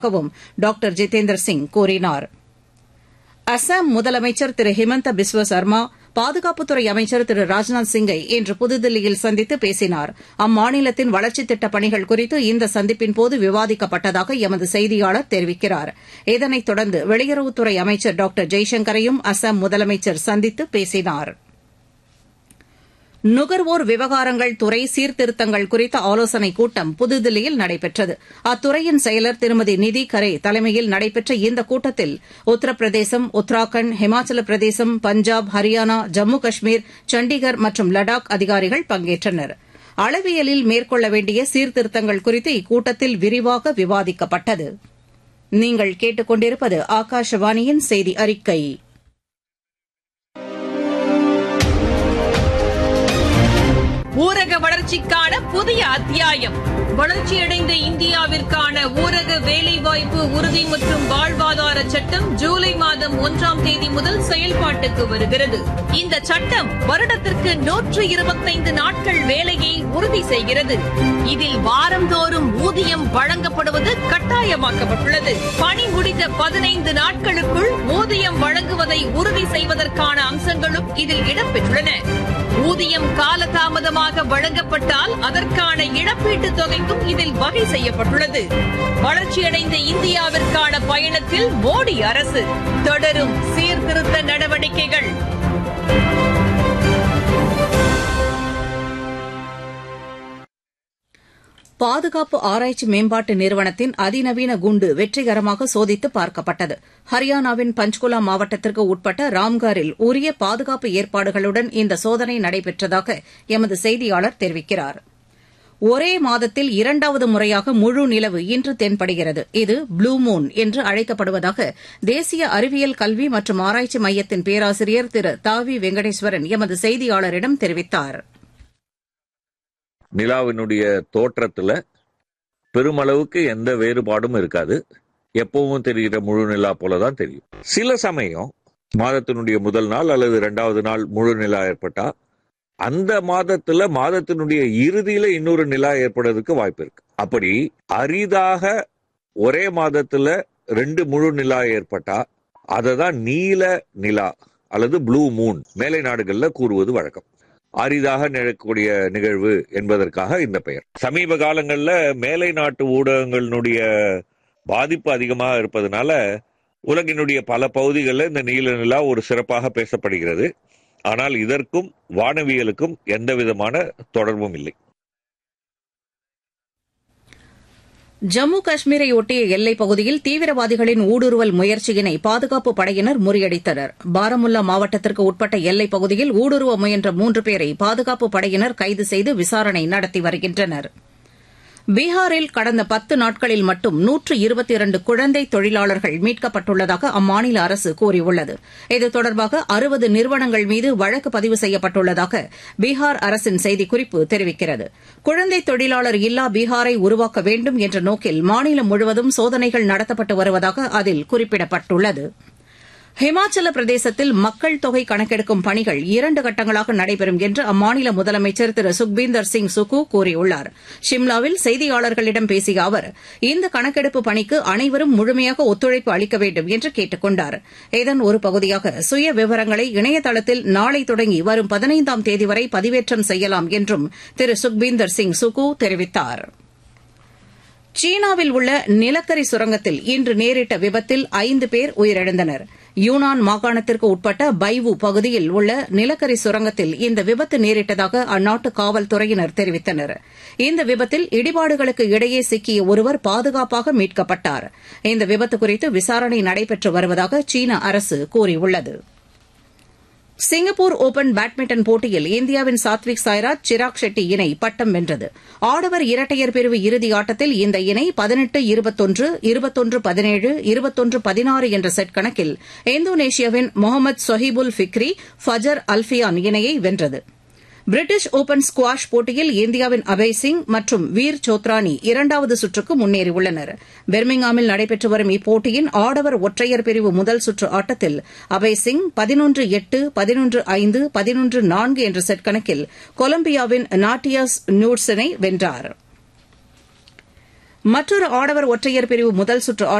கவும் doctor Jitendra Singh கூறினார் அசாம் முதலமைச்சர் திரு ஹிமந்த பிஸ்வ சர்மா பாதுகாப்புத்துறை அமைச்சர் திரு ராஜ்நாத் சிங்கை இன்று புதுதில்லியில் சந்தித்து பேசினார் அம்மாநிலத்தின் வளர்ச்சித் திட்டப் பணிகள் குறித்து இந்த சந்திப்பின்போது விவாதிக்கப்பட்டதாக எமது செய்தியாளர் தெரிவிக்கிறார் இதனைத் தொடர்ந்து வெளியுறவுத்துறை அமைச்சர் டாக்டர் ஜெய்சங்கரையும் அசாம் முதலமைச்சர் சந்தித்து பேசினாா் நுகர்வோர் விவகாரங்கள் துறை சீர்திருத்தங்கள் குறித்த ஆலோசனைக் கூட்டம் புதுதில்லியில் நடைபெற்றது அத்துறையின் செயலர் திருமதி நிதி கரே தலைமையில் நடைபெற்ற இந்த கூட்டத்தில் உத்தரப்பிரதேசம் உத்தராகண்ட் ஹிமாச்சல பிரதேசம் பஞ்சாப் ஹரியானா ஜம்மு காஷ்மீர் சண்டிகர் மற்றும் லடாக் அதிகாரிகள் பங்கேற்றனர் அளவியலில் மேற்கொள்ள வேண்டிய சீர்திருத்தங்கள் குறித்து இக்கூட்டத்தில் விரிவாக விவாதிக்கப்பட்டது நீங்கள் கேட்டுக் கொண்டிருப்பது ஆகாஷவாணியின் செய்தி அறிக்கை ஊரக வளர்ச்சிக்கான புதிய அத்தியாயம் வளர்ச்சியடைந்த இந்தியாவிற்கான ஊரக வேலைவாய்ப்பு உறுதி மற்றும் வாழ்வாதார சட்டம் ஜூலை மாதம் ஒன்றாம் தேதி முதல் செயல்பாட்டுக்கு வருகிறது இந்த சட்டம் வருடத்திற்கு நூற்று இருபத்தைந்து நாட்கள் வேலையை உறுதி செய்கிறது இதில் வாரந்தோறும் ஊதியம் வழங்கப்படுவது கட்டாயமாக்கப்பட்டுள்ளது பணி முடிந்த பதினைந்து நாட்களுக்குள் ஊதியம் வழங்குவதை உறுதி செய்வதற்கான அம்சங்களும் இதில் இடம்பெற்றுள்ளன ஊதியம் காலதாமதமாக வழங்கப்பட்டால் அதற்கான இழப்பீட்டுத் தொகைக்கும் இதில் வகை செய்யப்பட்டுள்ளது வளர்ச்சியடைந்த இந்தியாவிற்கான பயணத்தில் மோடி அரசு தொடரும் சீர்திருத்த நடவடிக்கைகள் பாதுகாப்பு ஆராய்ச்சி மேம்பாட்டு நிறுவனத்தின் அதிநவீன குண்டு வெற்றிகரமாக சோதித்து பார்க்கப்பட்டது ஹரியானாவின் பஞ்ச்குலா மாவட்டத்திற்கு உட்பட்ட ராம்காரில் உரிய பாதுகாப்பு ஏற்பாடுகளுடன் இந்த சோதனை நடைபெற்றதாக எமது செய்தியாளர் தெரிவிக்கிறார் ஒரே மாதத்தில் இரண்டாவது முறையாக முழு நிலவு இன்று தென்படுகிறது இது ப்ளூ மூன் என்று அழைக்கப்படுவதாக தேசிய அறிவியல் கல்வி மற்றும் ஆராய்ச்சி மையத்தின் பேராசிரியர் திரு தாவி வெங்கடேஸ்வரன் எமது செய்தியாளரிடம் தெரிவித்தாா் நிலாவினுடைய தோற்றத்துல பெருமளவுக்கு எந்த வேறுபாடும் இருக்காது எப்பவும் தெரிகிற முழு நிலா போலதான் தெரியும் சில சமயம் மாதத்தினுடைய முதல் நாள் அல்லது இரண்டாவது நாள் முழு நிலா ஏற்பட்டா அந்த மாதத்துல மாதத்தினுடைய இறுதியில இன்னொரு நிலா ஏற்படுறதுக்கு வாய்ப்பு இருக்கு அப்படி அரிதாக ஒரே மாதத்துல ரெண்டு முழு நிலா ஏற்பட்டா அதை தான் நீல நிலா அல்லது ப்ளூ மூன் மேலை நாடுகள்ல கூறுவது வழக்கம் அரிதாக நிகழக்கூடிய நிகழ்வு என்பதற்காக இந்த பெயர் சமீப காலங்கள்ல மேலை நாட்டு ஊடகங்களினுடைய பாதிப்பு அதிகமாக இருப்பதனால உலகினுடைய பல பகுதிகளில் இந்த நீல நிலா ஒரு சிறப்பாக பேசப்படுகிறது ஆனால் இதற்கும் வானவியலுக்கும் எந்த விதமான தொடர்பும் இல்லை ஜம்மு காஷ்மீரை ஒட்டிய எல்லைப் பகுதியில் தீவிரவாதிகளின் ஊடுருவல் முயற்சியினை பாதுகாப்பு படையினர் முறியடித்தனர் பாரமுல்லா மாவட்டத்திற்கு உட்பட்ட எல்லைப் பகுதியில் ஊடுருவ முயன்ற மூன்று பேரை பாதுகாப்பு படையினர் கைது செய்து விசாரணை நடத்தி வருகின்றனா் பீகாரில் கடந்த பத்து நாட்களில் மட்டும் நூற்று இருபத்தி இரண்டு குழந்தை தொழிலாளர்கள் மீட்கப்பட்டுள்ளதாக அம்மாநில அரசு கூறியுள்ளது இது தொடர்பாக அறுபது நிறுவனங்கள் மீது வழக்கு பதிவு செய்யப்பட்டுள்ளதாக பீகார் அரசின் செய்திக்குறிப்பு தெரிவிக்கிறது குழந்தை தொழிலாளர் இல்லா பீகாரை உருவாக்க வேண்டும் என்ற நோக்கில் மாநிலம் முழுவதும் சோதனைகள் நடத்தப்பட்டு வருவதாக அதில் குறிப்பிடப்பட்டுள்ளது ஹிமாச்சல பிரதேசத்தில் மக்கள் தொகை கணக்கெடுக்கும் பணிகள் இரண்டு கட்டங்களாக நடைபெறும் என்று அம்மாநில முதலமைச்சர் திரு சுக்பீந்தர் சிங் சுக்கு கூறியுள்ளார் ஷிம்லாவில் செய்தியாளர்களிடம் பேசிய அவர் இந்த கணக்கெடுப்பு பணிக்கு அனைவரும் முழுமையாக ஒத்துழைப்பு அளிக்க வேண்டும் என்று கேட்டுக் கொண்டார் இதன் ஒரு பகுதியாக சுய விவரங்களை இணையதளத்தில் நாளை தொடங்கி வரும் பதினைந்தாம் தேதி வரை பதிவேற்றம் செய்யலாம் என்றும் திரு சுக்பீந்தர் சிங் சுக்கு தெரிவித்தாா் சீனாவில் உள்ள நிலக்கரி சுரங்கத்தில் இன்று நேரிட்ட விபத்தில் ஐந்து பேர் உயிரிழந்தனர் யூனான் மாகாணத்திற்கு உட்பட்ட பைவு பகுதியில் உள்ள நிலக்கரி சுரங்கத்தில் இந்த விபத்து நேரிட்டதாக அந்நாட்டு காவல்துறையினர் தெரிவித்தனர் இந்த விபத்தில் இடிபாடுகளுக்கு இடையே சிக்கிய ஒருவர் பாதுகாப்பாக மீட்கப்பட்டார் இந்த விபத்து குறித்து விசாரணை நடைபெற்று வருவதாக சீன அரசு கூறியுள்ளது சிங்கப்பூர் ஓபன் பேட்மிண்டன் போட்டியில் இந்தியாவின் சாத்விக் சாய்ராஜ் சிராக் ஷெட்டி இணை பட்டம் வென்றது ஆடவர் இரட்டையர் பிரிவு இறுதி ஆட்டத்தில் இந்த இணை பதினெட்டு இருபத்தொன்று இருபத்தொன்று பதினேழு இருபத்தொன்று பதினாறு என்ற செட் கணக்கில் இந்தோனேஷியாவின் Mohammad Shohibul Fikri Fajar Alfian இணையை வென்றது பிரிட்டிஷ் ஒபன் ஸ்குவாஷ் போட்டியில் இந்தியாவின் அபய் சிங் மற்றும் வீர் சோத்ரானி இரண்டாவது சுற்றுக்கு முன்னேறியுள்ளனர் பெர்மிங்ஹாமில் நடைபெற்று வரும் இப்போட்டியின் ஆடவர் ஒற்றையர் பிரிவு முதல் சுற்று ஆட்டத்தில் அபய் சிங் பதினொன்று எட்டு பதினொன்று ஐந்து பதினொன்று நான்கு என்ற செட் கணக்கில் கொலம்பியாவின் நாட்டியாஸ் நியூட்ஸனை வென்றாா் மற்றொரு ஆடவர் ஒற்றையர் பிரிவு முதல் சுற்று